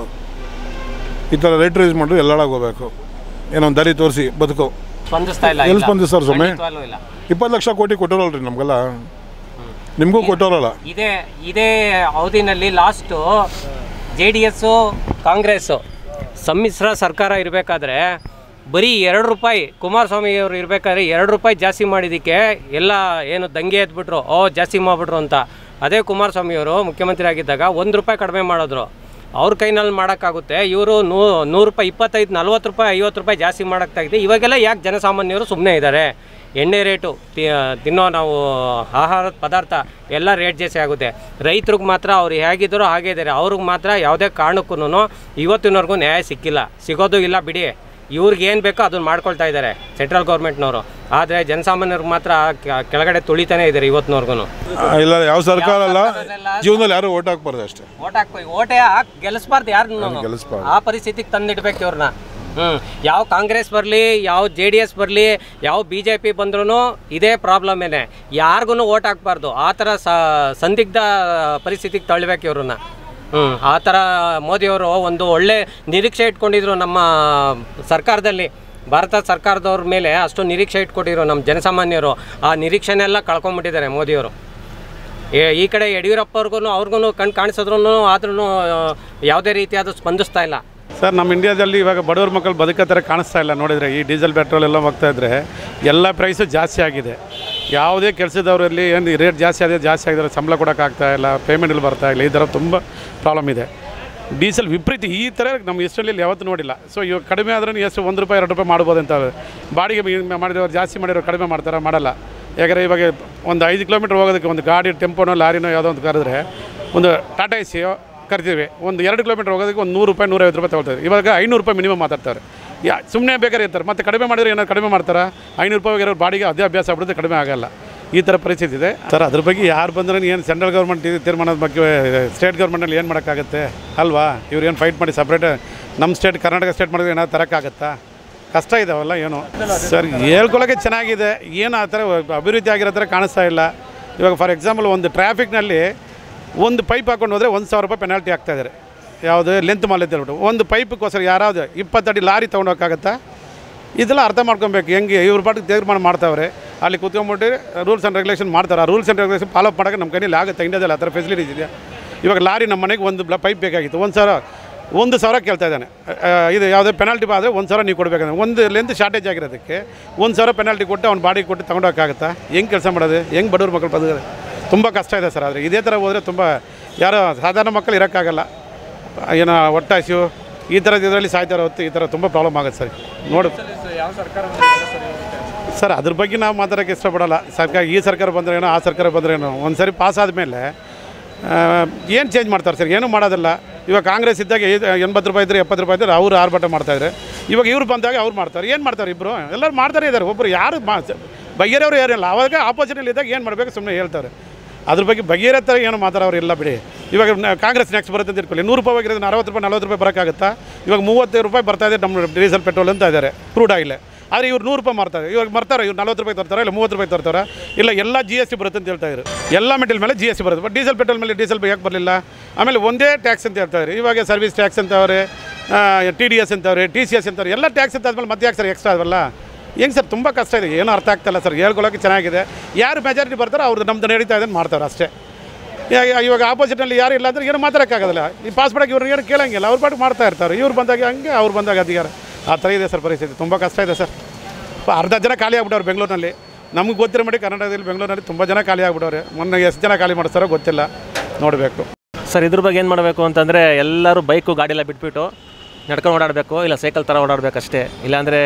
ಈ ಥರ ರೇಟ್ ರೈಸ್ ಮಾಡಿದ್ರೆ ಎಲ್ಲಾಳಾಗಿ ಹೋಗ್ಬೇಕು ಏನೋ ಒಂದು ದಾರಿ ತೋರಿಸಿ ಬದುಕು ಸ್ಪಂದಿಸ್ತಾ ಇಲ್ಲ ಎಲ್ಲಿ ಇಲ್ಲ. ಸ್ಪಂದಿಸ್ತಾರೆ ಸ್ವಾಮಿ ಖಂಡಿತವಾಗ್ಲೂ ಇಲ್ಲ ಇಪ್ಪತ್ತು ಲಕ್ಷ ಕೋಟಿ ಕೊಟ್ಟೋರಲ್ರಿ ನಮಗೆಲ್ಲ ನಿಮಗೂ ಕೊಟ್ಟೋರಲ್ಲ ಇದೇ ಇದೇ ಅವಧಿನಲ್ಲಿ last J D S Congress ಸಮ್ಮಿಶ್ರ ಸರ್ಕಾರ ಇರಬೇಕಾದ್ರೆ ಬರೀ ಎರಡು ರೂಪಾಯಿ ಕುಮಾರಸ್ವಾಮಿ ಅವರು ಇರಬೇಕಾದ್ರೆ ಎರಡು ರೂಪಾಯಿ ಜಾಸ್ತಿ ಮಾಡಿದ್ದಕ್ಕೆ ಎಲ್ಲ ಏನು ದಂಗೆ ಎದ್ಬಿಟ್ರು ಓ ಜಾಸ್ತಿ ಮಾಡಿಬಿಟ್ರು ಅಂತ ಅದೇ ಕುಮಾರಸ್ವಾಮಿ ಅವರು ಮುಖ್ಯಮಂತ್ರಿ ಆಗಿದ್ದಾಗ ಒಂದು ರೂಪಾಯಿ ಕಡಿಮೆ ಮಾಡಿದ್ರು ಅವ್ರ ಕೈನಲ್ಲಿ ಮಾಡೋಕ್ಕಾಗುತ್ತೆ ಇವರು ನೂ ನೂರು ರೂಪಾಯಿ ಇಪ್ಪತ್ತೈದು ನಲ್ವತ್ತು ರೂಪಾಯಿ ಐವತ್ತು ರೂಪಾಯಿ ಜಾಸ್ತಿ ಮಾಡೋಕ್ಕಾಗಿದೆ ಇವಾಗೆಲ್ಲ ಯಾಕೆ ಜನಸಾಮಾನ್ಯರು ಸುಮ್ಮನೆ ಇದ್ದಾರೆ ಎಣ್ಣೆ ರೇಟು ತಿ- ತಿನ್ನೋ ನಾವು ಆಹಾರದ ಪದಾರ್ಥ ಎಲ್ಲ ರೇಟ್ ಜಾಸ್ತಿ ಆಗುತ್ತೆ ರೈತರಿಗೆ ಮಾತ್ರ ಅವ್ರು ಹೇಗಿದ್ದಾರೋ ಹಾಗೇ ಇದ್ದಾರೆ ಅವ್ರಿಗೆ ಮಾತ್ರ ಯಾವುದೇ ಕಾರಣಕ್ಕೂ ಇವತ್ತಿನವರೆಗೂ ನ್ಯಾಯ ಸಿಕ್ಕಿಲ್ಲ ಸಿಗೋದು ಇಲ್ಲ ಬಿಡಿ ಇವ್ರಿಗೆ ಏನು ಬೇಕೋ ಅದನ್ನು ಮಾಡ್ಕೊಳ್ತಾ ಇದ್ದಾರೆ ಸೆಂಟ್ರಲ್ ಗೌರ್ಮೆಂಟ್ನವರು ಆದರೆ ಜನಸಾಮಾನ್ಯರಿಗೆ ಮಾತ್ರ ಕೆ- ಕೆಳಗಡೆ ತುಳಿತಾನೆ ಇದ್ದಾರೆ ಇವತ್ತಿನವರೆಗೂ ಇಲ್ಲ ಯಾವ ಸರ್ಕಾರ ಅಲ್ಲ ಜೀವನದಲ್ಲಿ ಯಾರು ಓಟ್ ಹಾಕ್ಬಾರ್ದು ಅಷ್ಟೇ ಓಟ್ ಹಾಕಿ ಓಟೇ ಹಾಕಿ ಗೆಲ್ಲಿಸ್ಬಾರ್ದು ಯಾರು ಗೆಲ್ಲಿಸ್ಬಾರ್ದು. ಆ ಪರಿಸ್ಥಿತಿಗೆ ತಂದಿಡ್ಬೇಕು ಇವ್ರನ್ನ ಹ್ಞೂ ಯಾವ ಕಾಂಗ್ರೆಸ್ ಬರಲಿ ಯಾವ ಜೆ ಡಿ ಎಸ್ ಬರಲಿ ಯಾವ ಬಿ ಜೆ ಪಿ ಬಂದ್ರೂ ಇದೇ ಪ್ರಾಬ್ಲಮೇನೆ ಯಾರಿಗೂ ಓಟ್ ಹಾಕ್ಬಾರ್ದು ಆ ಥರ ಸ ಸಂದಿಗ್ಧ ಪರಿಸ್ಥಿತಿಗೆ ತಳ್ಳಬೇಕು ಇವ್ರನ್ನ ಹ್ಞೂ ಆ ಥರ ಮೋದಿಯವರು ಒಂದು ಒಳ್ಳೆ ನಿರೀಕ್ಷೆ ಇಟ್ಕೊಂಡಿದ್ರು ನಮ್ಮ ಸರ್ಕಾರದಲ್ಲಿ ಭಾರತ ಸರ್ಕಾರದವ್ರ ಮೇಲೆ ಅಷ್ಟು ನಿರೀಕ್ಷೆ ಇಟ್ಕೊಂಡಿದ್ರು ನಮ್ಮ ಜನಸಾಮಾನ್ಯರು ಆ ನಿರೀಕ್ಷೆನೆಲ್ಲ ಕಳ್ಕೊಂಬಿಟ್ಟಿದ್ದಾರೆ ಮೋದಿಯವರು ಏ- ಈ ಕಡೆ ಯಡಿಯೂರಪ್ಪ ಅವ್ರಿಗೂ ಅವ್ರಿಗೂ ಕಣ್ ಕಾಣಿಸಿದ್ರು ಆದ್ರೂ ಯಾವುದೇ ರೀತಿಯಾದ ಸ್ಪಂದಿಸ್ತಾ ಇಲ್ಲ ಸರ್ ನಮ್ಮ ಇಂಡಿಯಾದಲ್ಲಿ ಇವಾಗ ಬಡವ್ರ ಮಕ್ಕಳು ಬದುಕೋ ಥರ ಕಾಣಿಸ್ತಾ ಇಲ್ಲ ನೋಡಿದರೆ ಈ ಡೀಸೆಲ್ ಪೆಟ್ರೋಲ್ ಎಲ್ಲ ಹೋಗ್ತಾ ಇದ್ರೆ ಎಲ್ಲ ಪ್ರೈಸು ಜಾಸ್ತಿ ಆಗಿದೆ ಯಾವುದೇ ಕೆಲಸದವರಲ್ಲಿ ಏನು ರೇಟ್ ಜಾಸ್ತಿ ಆಗಿದೆ ಜಾಸ್ತಿ ಆಗಿದ್ರೆ ಸಂಬಳ ಕೊಡೋಕ್ಕಾಗ್ತಾ ಇಲ್ಲ ಪೇಮೆಂಟ್ ಬರ್ತಾ ಇಲ್ಲ ಈ ಥರ ತುಂಬ ಪ್ರಾಬ್ಲಮ್ ಇದೆ ಡೀಸೆಲ್ ವಿಪರೀತ ಈ ಥರ ನಮ್ಮ ಹಿಸ್ಟ್ರಿಯಲ್ಲಿ ಯಾವತ್ತೂ ನೋಡಿಲ್ಲ ಸೊ ಇವಾಗ ಕಡಿಮೆ ಆದ್ರೂ ಎಷ್ಟು ಒಂದು ರೂಪಾಯಿ ಎರಡು ರೂಪಾಯಿ ಮಾಡ್ಬೋದು ಅಂತ ಬಾಡಿಗೆ ಮಿ- ಮಾಡಿದವರು ಜಾಸ್ತಿ ಮಾಡಿರೋ ಕಡಿಮೆ ಮಾಡ್ತಾರೆ ಮಾಡಲ್ಲ ಯಾಕಂದರೆ ಇವಾಗ ಒಂದು ಐದು ಕಿಲೋಮೀಟ್ರ್ ಹೋಗೋದಕ್ಕೆ ಒಂದು ಗಾಡಿ ಟೆಂಪೋನೋ ಲಾರಿನೋ ಯಾವುದೋ ಒಂದು ಕರೆದ್ರೆ ಒಂದು ಟಾಟಾ ಎಸಿಯೋ ಕರಿತೀವಿ ಒಂದು ಎರಡು ಕಿಲೋಮೀಟ್ರ್ ಹೋಗೋದಕ್ಕೆ ಒಂದು ನೂರು ರೂಪಾಯಿ ನೂರೈವತ್ತು ರೂಪಾಯಿ ತಗೊಳ್ತಾರೆ ಇವಾಗ ಐನೂರು ರೂಪಾಯಿ ಮಿನಿಮಮ್ ಮಾತಾಡ್ತಾರೆ ಯಾ ಸುಮ್ಮನೆ ಬೇಕಾದ್ರೆ ಇರ್ತಾರೆ ಮತ್ತೆ ಕಡಿಮೆ ಮಾಡಿದ್ರೆ ಏನಾದ್ರು ಕಡಿಮೆ ಮಾಡ್ತಾರಾ ಐನೂರು ರೂಪಾಯಿ ಇರೋ ಬಾಡಿಗೆ ಅದೇ ಅಭ್ಯಾಸ ಆಗ್ಬಿಡುತ್ತೆ ಕಡಿಮೆ ಆಗಲ್ಲ ಈ ಥರ ಪರಿಸ್ಥಿತಿ ಇದೆ ಸರ್ ಅದ್ರ ಬಗ್ಗೆ ಯಾರು ಬಂದ್ರೆ ಏನು ಸೆಂಟ್ರಲ್ ಗೌರ್ಮೆಂಟ್ ತೀರ್ಮಾನದ ಬಗ್ಗೆ ಸ್ಟೇಟ್ ಗೌರ್ಮೆಂಟಲ್ಲಿ ಏನು ಮಾಡೋಕ್ಕಾಗುತ್ತೆ ಅಲ್ವಾ ಇವ್ರು ಏನು ಫೈಟ್ ಮಾಡಿ ಸಪ್ರೇಟ್ ನಮ್ಮ ಸ್ಟೇಟ್ ಕರ್ನಾಟಕ ಸ್ಟೇಟ್ ಮಾಡಿದ್ರೆ ಏನಾದ್ರು ತರೋಕ್ಕಾಗತ್ತಾ ಕಷ್ಟ ಇದಾವಲ್ಲ ಏನು ಸರ್ ಹೇಳ್ಕೊಳ್ಳೋಕೆ ಚೆನ್ನಾಗಿದೆ ಏನು ಆ ಥರ ಅಭಿವೃದ್ಧಿ ಆಗಿರೋ ಥರ ಕಾಣಿಸ್ತಾ ಇಲ್ಲ ಇವಾಗ ಫಾರ್ ಎಕ್ಸಾಂಪಲ್ ಒಂದು ಟ್ರಾಫಿಕ್ನಲ್ಲಿ ಒಂದು ಪೈಪ್ ಹಾಕೊಂಡು ಹೋದರೆ ಒಂದು ಸಾವಿರ ರೂಪಾಯಿ ಪೆನಾಲ್ಟಿ ಹಾಕ್ತಾಯಿದ್ದಾರೆ ಯಾವುದು ಲೆಂತ್ ಮಾಲ್ ಅಂತ ಹೇಳ್ಬಿಟ್ಟು ಒಂದು ಪೈಪ್ಗೋಸ್ಕರ ಯಾರಾவது ಇಪ್ಪತ್ತಡಿ ಲಾರಿ ತೊಗೊಂಡೋಗಕ್ಕಾಗತ್ತಾ ಇದೆಲ್ಲ ಅರ್ಥ ಮಾಡ್ಕೊಬೇಕು ಹೆಂಗೆ ಇವ್ರ ಪಾಟಿಗೆ ತೀರ್ಮಾನ ಮಾಡ್ತಾವ್ರೆ ಅಲ್ಲಿ ಕುತ್ಕೊಂಡ್ಬಿಟ್ಟು ರೂಲ್ಸ್ ಆ್ಯಂಡ್ ರೆಗ್ಯುಲೇಷನ್ ಮಾಡ್ತಾರೆ ಆ ರೂಲ್ಸ್ ಆ್ಯಂಡ್ ರೆಗ್ಯುಲೇಷನ್ ಫಾಲೋ ಮಾಡೋಕೆ ನಮ್ಮ ಕೈಯಲ್ಲಿ ಆಗುತ್ತೆ ಇಂಡಿಯಾದಲ್ಲಿ ಆ ಥರ ಫೆಸಿಲಿಟೀಸ್ ಇದೆಯಾ ಇವಾಗ ಲಾರಿ ನಮ್ಮ ಮನೆಗೆ ಒಂದು ಬ್ಲ ಪೈಪ್ ಬೇಕಾಗಿತ್ತು ಒಂದು ಸಾವಿರ ಒಂದು ಸಾವಿರ ಕೇಳ್ತಾ ಇದ್ದಾನೆ ಆ, ಇದು ಯಾವುದೇ ಪೆನಾಲ್ಟಿ ಆದರೆ ಒಂದು ಸಾವಿರ ನೀವು ಕೊಡಬೇಕಂದ್ರೆ ಒಂದು ಲೆಂತ್ ಶಾರ್ಟೇಜ್ ಆಗಿರೋದಕ್ಕೆ ಒಂದು ಸಾವಿರ ಪೆನಾಲ್ಟಿ ಕೊಟ್ಟು ಅವ್ನು ಬಾಡಿ ಕೊಟ್ಟು ತೊಗೊಂಡೋಗಕ್ಕಾಗತ್ತಾ ಹೆಂಗೆ ಕೆಲಸ ಮಾಡೋದು ಹೆಂಗೆ ಬಡವ್ರ ಮಕ್ಕಳು ಬದುಕೋದು ತುಂಬ ಕಷ್ಟ ಇದೆ ಸರ್ ಆದರೆ ಇದೇ ಥರ ಹೋದರೆ ತುಂಬ ಯಾರೋ ಸಾಧಾರಣ ಮಕ್ಕಳು ಇರೋಕ್ಕಾಗಲ್ಲ ಏನೋ ಹೊಟ್ಟಾಸಿವು ಈ ಥರದ ಇದರಲ್ಲಿ ಸಾಯ್ತಾರೆ ಹೊತ್ತು ಈ ಥರ ತುಂಬ ಪ್ರಾಬ್ಲಮ್ ಆಗುತ್ತೆ ಸರ್ ನೋಡು ಸರ್ ಅದ್ರ ಬಗ್ಗೆ ನಾವು ಮಾತಾಡೋಕ್ಕೆ ಇಷ್ಟಪಡಲ್ಲ ಸರ್ಕಾರ ಈ ಸರ್ಕಾರ ಬಂದ್ರೇನೋ ಆ ಸರ್ಕಾರ ಬಂದ್ರೇನೋ ಒಂದು ಸರಿ ಪಾಸ್ ಆದಮೇಲೆ ಏನು ಚೇಂಜ್ ಮಾಡ್ತಾರೆ ಸರ್ ಏನೂ ಮಾಡೋದಿಲ್ಲ ಇವಾಗ ಕಾಂಗ್ರೆಸ್ ಇದ್ದಾಗ ಐದು- ಎಂಬತ್ತು ರೂಪಾಯಿ ಇದ್ರೆ ಎಪ್ಪತ್ತು ರೂಪಾಯಿ ಇದ್ರೆ ಅವ್ರು ಆರ್ಭಟ ಮಾಡ್ತಾಯಿದ್ರೆ ಇವಾಗ ಇವ್ರು ಬಂದಾಗ ಅವ್ರು ಮಾಡ್ತಾರೆ ಏನು ಮಾಡ್ತಾರೆ ಇಬ್ಬರು ಎಲ್ಲರೂ ಮಾಡ್ತಾನೆ ಇದ್ದಾರೆ ಒಬ್ಬರು ಯಾರು ಮಾ ಬಗೆಯವ್ರು ಯಾರಿಲ್ಲ ಅವಾಗ ಆಪೋಸಿಟಲ್ಲಿ ಇದ್ದಾಗ ಏನು ಮಾಡಬೇಕು ಸುಮ್ಮನೆ ಹೇಳ್ತಾರೆ ಅದ್ರ ಬಗ್ಗೆ ಬಗೆಯರ ಥರ ಏನು ಮಾತಾಡೋರು ಇಲ್ಲ ಬಿಡಿ ಇವಾಗ ನ- ಕಾಂಗ್ರೆಸ್ ನೆಕ್ಸ್ಟ್ ಬರುತ್ತೆ ಅಂತ ಇಟ್ಕೊಳ್ಳಿ ನೂರು ರೂಪಾಯಿ ಹೋಗಿರೋದು ಅರವತ್ತು ರೂಪಾಯಿ ನಲ್ವತ್ತು ರೂಪಾಯಿ ಬರೋಕ್ಕಾಗುತ್ತಾ ಇವಾಗ ಮೂವತ್ತೈದು ರೂಪಾಯಿ ಬರ್ತಾ ಇದೆ ನಮ್ಮ ಡೀಸೆಲ್ ಪೆಟ್ರೋಲ್ ಅಂತ ಇದ್ದಾರೆ ಕ್ರೂಡ್ ಆಯಿಲ್ ಆದರೆ ಇವ್ರು ನೂರು ರೂಪಾಯಿ ಮಾರ್ತಾರೆ ಇವಾಗ ಬರ್ತಾರೆ ಇವ್ರು ನಲ್ವತ್ತು ರೂಪಾಯಿ ತರ್ತಾರೆ ಇಲ್ಲ ಮೂವತ್ತು ರೂಪಾಯಿ ತರ್ತಾರೆ ಇಲ್ಲ ಎಲ್ಲ ಜಿ ಎಸ್ ಟಿ ಬರುತ್ತೆ ಅಂತ ಹೇಳ್ತಾ ಇದ್ರು ಎಲ್ಲ ಮೆಟೀರಿಯಲ್ ಮೇಲೆ ಜಿ ಎಸ್ ಟಿ ಬರುತ್ತೆ ಬಟ್ ಡೀಸೆಲ್ ಪೆಟ್ರೋಲ್ ಮೇಲೆ ಡೀಸೆಲ್ ಯಾಕೆ ಬರಲಿಲ್ಲ ಆಮೇಲೆ ಒಂದೇ ಟ್ಯಾಕ್ಸ್ ಅಂತ ಹೇಳ್ತಾ ಇದ್ರು ಇವಾಗ ಸರ್ವಿಸ್ ಟ್ಯಾಕ್ಸ್ ಅಂತವ್ರೆ ಟಿ ಡಿ ಎಸ್ ಅಂತವ್ರೆ ಟಿ ಸಿ ಎಸ್ ಅಂತವ್ರೆ ಎಲ್ಲ ಟ್ಯಾಕ್ಸ್ ಅಂತ ಆದ್ಮೇಲೆ ಮತ್ತೆ ಯಾಕೆ ಸರ್ ಎಕ್ಸ್ಟ್ರಾ ಅದಲ್ಲ ಹೆಂಗೆ ಸರ್ ತುಂಬ ಕಷ್ಟ ಇದೆ ಏನೂ ಅರ್ಥ ಆಗ್ತಾಯಿಲ್ಲ ಸರ್ ಹೇಳ್ಕೊಳ್ಳೋಕೆ ಚೆನ್ನಾಗಿದೆ ಯಾರು ಮೆಜಾರಿಟಿ ಬರ್ತಾರೋ ಅವ್ರದ್ದು ನಮ್ದು ನಡೀತಾ ಇದೆ ಮಾಡ್ತಾರೆ ಅಷ್ಟೇ ಇವಾಗ- ಇವಾಗ ಆಪೋಸಿಟ್ನಲ್ಲಿ ಯಾರು ಇಲ್ಲ ಅಂದರೆ ಏನು ಮಾತಾಡೋಕ್ಕಾಗೋದಿಲ್ಲ ಈ ಪಾಸ್ಪೋರ್ಟಾಗಿ ಇವ್ರನ್ನ ಏನು ಕೇಳಂಗಿಲ್ಲ ಅವ್ರ ಪಾಟಿಗೆ ಮಾಡ್ತಾ ಇರ್ತಾರೆ ಇವ್ರು ಬಂದಾಗ ಹಂಗೆ ಅವ್ರು ಬಂದಾಗ ಅಧಿಕಾರ ಆ ಥರ ಇದೆ ಸರ್ ಪರಿಸ್ಥಿತಿ ತುಂಬ ಕಷ್ಟ ಇದೆ ಸರ್ ಪ- ಅರ್ಧ ಜನ ಖಾಲಿ ಆಗ್ಬಿಟ್ಟವ್ರು ಬೆಂಗಳೂರಿನಲ್ಲಿ ನಮಗೆ ಗೊತ್ತಿರೋ ಮಾಡಿ ಕರ್ನಾಟಕದಲ್ಲಿ ಬೆಂಗಳೂರಿನಲ್ಲಿ ತುಂಬ ಜನ ಖಾಲಿ ಆಗ್ಬಿಟ್ಟವ್ರೆ ಮೊನ್ನೆ ಎಷ್ಟು ಜನ ಖಾಲಿ ಮಾಡಿಸ್ತಾರೋ ಗೊತ್ತಿಲ್ಲ ನೋಡಬೇಕು ಸರ್ ಇದ್ರ ಬಗ್ಗೆ ಏನು ಮಾಡಬೇಕು ಅಂತಂದರೆ ಎಲ್ಲರೂ ಬೈಕು ಗಾಡಿ ಎಲ್ಲ ಬಿಟ್ಬಿಟ್ಟು ನಡ್ಕೊಂಡು ಓಡಾಡಬೇಕು ಇಲ್ಲ ಸೈಕಲ್ ಥರ ಓಡಾಡಬೇಕಷ್ಟೇ ಇಲ್ಲಾಂದರೆ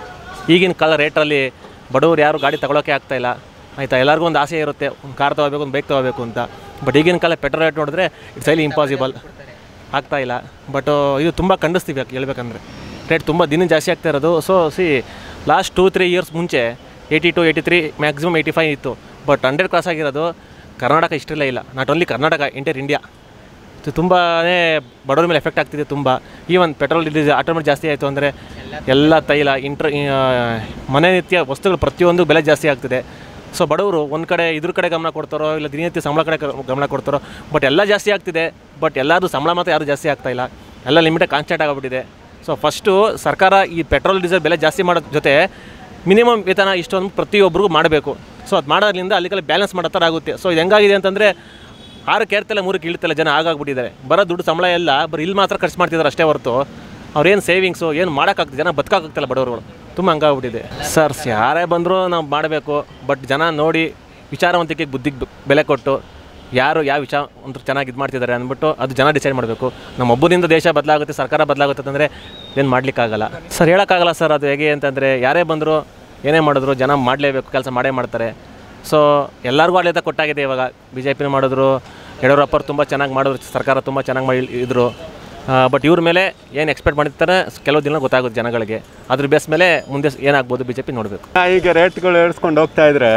ಈಗಿನ ಕಾಲ ರೇಟಲ್ಲಿ ಬಡವರು ಯಾರು ಗಾಡಿ ತಗೊಳ್ಳೋಕೆ ಆಗ್ತಾಯಿಲ್ಲ ಆಯಿತಾ ಎಲ್ಲರಿಗೂ ಒಂದು ಆಸೆ ಇರುತ್ತೆ ಒಂದು ಕಾರ್ ತೊಗೋಬೇಕು ಒಂದು ಬೈಕ್ ತೊಗೋಬೇಕು ಅಂತ ಬಟ್ ಈಗಿನ ಕಾಲ ಪೆಟ್ರೋಲ್ ರೇಟ್ ನೋಡಿದ್ರೆ ಇಟ್ಸ್ ಐಲಿ ಇಂಪಾಸಿಬಲ್ ಆಗ್ತಾ ಇಲ್ಲ ಬಟ್ ಇದು ತುಂಬ ಖಂಡಿಸ್ತೀವಿ ಯಾಕೆ ಹೇಳ್ಬೇಕಂದ್ರೆ ರೇಟ್ ತುಂಬ ದಿನ ಜಾಸ್ತಿ ಆಗ್ತಾ ಇರೋದು so see last two three years ಮುಂಚೆ eighty two eighty three maximum eighty five ಇತ್ತು ಬಟ್ ಹಂಡ್ರೆಡ್ ಕ್ರಾಸ್ ಆಗಿರೋದು ಕರ್ನಾಟಕ ಇಷ್ಟೆಲ್ಲ ಇಲ್ಲ not only Karnataka inter India ಇದು ತುಂಬಾ ಬಡವ್ರ ಮೇಲೆ ಎಫೆಕ್ಟ್ ಆಗ್ತಿದೆ ತುಂಬ ಈವನ್ ಪೆಟ್ರೋಲ್ ಡೀಸೆಲ್ ಆಟೋಮೆಟಿಕ್ ಜಾಸ್ತಿ ಆಯಿತು ಅಂದರೆ ಎಲ್ಲ ತೈಲ ಇಂಟ್ರ ಆ, ಮನೆ ನಿತ್ಯ ವಸ್ತುಗಳು ಪ್ರತಿಯೊಂದು ಬೆಲೆ ಜಾಸ್ತಿ ಆಗ್ತಿದೆ ಸೊ ಬಡವರು ಒಂದು ಕಡೆ ಇದ್ರ ಕಡೆ ಗಮನ ಕೊಡ್ತಾರೋ ಇಲ್ಲ ದಿನನಿತ್ಯ ಸಂಬಳ ಕಡೆ ಗ- ಗಮನ ಕೊಡ್ತಾರೋ ಬಟ್ ಎಲ್ಲ ಜಾಸ್ತಿ ಆಗ್ತಿದೆ ಬಟ್ ಎಲ್ಲರೂ ಸಂಬಳ ಮಾತ್ರ ಯಾರು ಜಾಸ್ತಿ ಆಗ್ತಾ ಇಲ್ಲ ಎಲ್ಲ ಲಿಮಿಟೇ ಕಾನ್ಸ್ಟೆಂಟ್ ಆಗಿಬಿಟ್ಟಿದೆ ಸೊ ಫಸ್ಟು ಸರ್ಕಾರ ಈ ಪೆಟ್ರೋಲ್ ಡೀಸೆಲ್ ಬೆಲೆ ಜಾಸ್ತಿ ಮಾಡೋದ್ರ ಜೊತೆ ಮಿನಿಮಮ್ ವೇತನ ಇಷ್ಟೊಂದು ಪ್ರತಿಯೊಬ್ಬರಿಗೂ ಮಾಡಬೇಕು ಸೊ ಅದು ಮಾಡೋದ್ರಿಂದ ಅಲ್ಲಿಗೆಲ್ಲ ಬ್ಯಾಲೆನ್ಸ್ ಮಾಡೋ ಥರ ಆಗುತ್ತೆ ಸೊ ಇದು ಹೆಂಗಾಗಿದೆ ಅಂತಂದರೆ ಆರಕ್ಕೆ ಏರ್ತಲ್ಲ ಮೂರಕ್ಕೆ ಇಳ್ತಲ್ಲ ಜನ ಆಗಾಗ್ಬಿಟ್ಟಿದ್ದಾರೆ ಬರೋ ದುಡ್ಡು ಸಂಬಳ ಎಲ್ಲ ಬರೀ ಇಲ್ಲಿ ಮಾತ್ರ ಖರ್ಚು ಮಾಡ್ತಿದ್ದಾರೆ ಅಷ್ಟೇ ಹೊರತು ಅವ್ರೇನು ಸೇವಿಂಗ್ಸು ಏನು ಮಾಡೋಕ್ಕಾಗ್ತದೆ ಜನ ಬದುಕಾಗ್ತಿಲ್ಲ ಬಡವರುಗಳು ತುಂಬ ಹಂಗಾಗ್ಬಿಟ್ಟಿದೆ ಸರ್ ಯಾರೇ ಬಂದರೂ ನಾವು ಮಾಡಬೇಕು ಬಟ್ ಜನ ನೋಡಿ ವಿಚಾರವಂತಿಕೆಗೆ ಬುದ್ಧಿಗೆ ಬೆ- ಬೆಲೆ ಕೊಟ್ಟು ಯಾರು ಯಾವ ವಿಚಾರ ಒಂದು ಚೆನ್ನಾಗಿ ಇದು ಮಾಡ್ತಿದ್ದಾರೆ ಅಂದ್ಬಿಟ್ಟು ಅದು ಜನ ಡಿಸೈಡ್ ಮಾಡಬೇಕು ನಮ್ಮ ಒಬ್ಬರಿಂದ ದೇಶ ಬದಲಾಗುತ್ತೆ ಸರ್ಕಾರ ಬದಲಾಗುತ್ತೆ ಅಂತಂದರೆ ಏನು ಮಾಡಲಿಕ್ಕಾಗಲ್ಲ ಸರ್ ಹೇಳೋಕ್ಕಾಗಲ್ಲ ಸರ್ ಅದು ಹೇಗೆ ಅಂತಂದರೆ ಯಾರೇ ಬಂದರೂ ಏನೇ ಮಾಡಿದ್ರು ಜನ ಮಾಡಲೇಬೇಕು ಕೆಲಸ ಮಾಡೇ ಮಾಡ್ತಾರೆ ಸೊ ಎಲ್ಲರಿಗೂ ಆಡಳಿತ ಕೊಟ್ಟಾಗಿದೆ ಇವಾಗ ಬಿ ಜೆ ಪಿನ ಮಾಡಿದ್ರು ಯಡಿಯೂರಪ್ಪರು ತುಂಬ ಚೆನ್ನಾಗಿ ಮಾಡಿದ್ರು ಸರ್ಕಾರ ತುಂಬ ಚೆನ್ನಾಗಿ ಮಾಡಿ ಇದ್ರು ಬಟ್ ಇವ್ರ ಮೇಲೆ ಏನು ಎಕ್ಸ್ಪೆಕ್ಟ್ ಮಾಡಿರ್ತಾರೆ ಕೆಲವು ದಿನ ಗೊತ್ತಾಗುತ್ತೆ ಜನಗಳಿಗೆ ಅದ್ರ ಬೇಸ್ ಮೇಲೆ ಮುಂದೆ ಏನಾಗ್ಬೋದು ಬಿ ಜೆ ಪಿ ನೋಡಬೇಕು ಈಗ ರೇಟ್ಗಳು ಏರಿಸ್ಕೊಂಡು ಹೋಗ್ತಾ ಇದ್ರೆ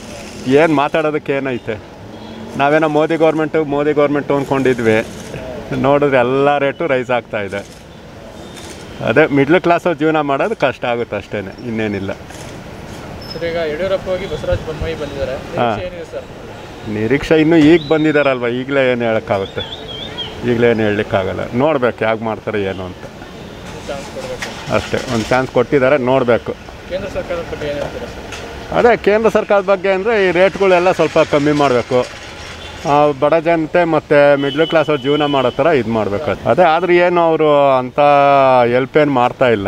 ಏನು ಮಾತಾಡೋದಕ್ಕೆ ಏನೈತೆ ನಾವೇನೋ ಮೋದಿ ಗೌರ್ಮೆಂಟು ಮೋದಿ ಗೌರ್ಮೆಂಟು ಅಂದ್ಕೊಂಡಿದ್ವಿ ನೋಡಿದ್ರೆ ಎಲ್ಲ ರೇಟು ರೈಸ್ ಆಗ್ತಾ ಇದೆ ಅದೇ ಮಿಡ್ಲ್ ಕ್ಲಾಸವ್ರು ಜೀವನ ಮಾಡೋದು ಕಷ್ಟ ಆಗುತ್ತೆ ಅಷ್ಟೇ ಇನ್ನೇನಿಲ್ಲ ಸರ್ ಈಗ ಯಡಿಯೂರಪ್ಪ ಹೋಗಿ ಬಸವರಾಜ ಬೊಮ್ಮಾಯಿ ಬಂದಿದ್ದಾರೆ ಹಾ. ನಿರೀಕ್ಷೆ ಏನಿದೆ ಸರ್ ನಿರೀಕ್ಷೆ ಇನ್ನೂ ಈಗ ಬಂದಿದ್ದಾರಲ್ವ ಈಗಲೇ ಏನು ಹೇಳೋಕ್ಕಾಗುತ್ತೆ ಈಗಲೇ ಏನು ಹೇಳಲಿಕ್ಕಾಗಲ್ಲ ನೋಡ್ಬೇಕು ಯಾಕೆ ಮಾಡ್ತಾರೆ ಏನು ಅಂತ ಚಾನ್ಸ್ ಕೊಡಬೇಕು ಅಷ್ಟೇ ಒಂದು ಚಾನ್ಸ್ ಕೊಟ್ಟಿದ್ದಾರೆ ನೋಡಬೇಕು ಕೇಂದ್ರ ಸರ್ಕಾರದ ಬಗ್ಗೆ ಏನು ಹೇಳ್ತೀರಾ ಸರ್ ಅದೇ ಕೇಂದ್ರ ಸರ್ಕಾರದ ಬಗ್ಗೆ ಅಂದರೆ ಈ ರೇಟ್ಗಳೆಲ್ಲ ಸ್ವಲ್ಪ ಕಮ್ಮಿ ಮಾಡಬೇಕು ಬಡ ಜನತೆ ಮತ್ತು ಮಿಡ್ಲ್ ಕ್ಲಾಸ್ ಅವ್ರು ಜೀವನ ಮಾಡೋ ಥರ ಇದು ಮಾಡಬೇಕು ಅದೇ ಆದರೆ ಏನು ಅವರು ಅಂಥ ಹೆಲ್ಪ್ ಏನು ಮಾಡ್ತಾ ಇಲ್ಲ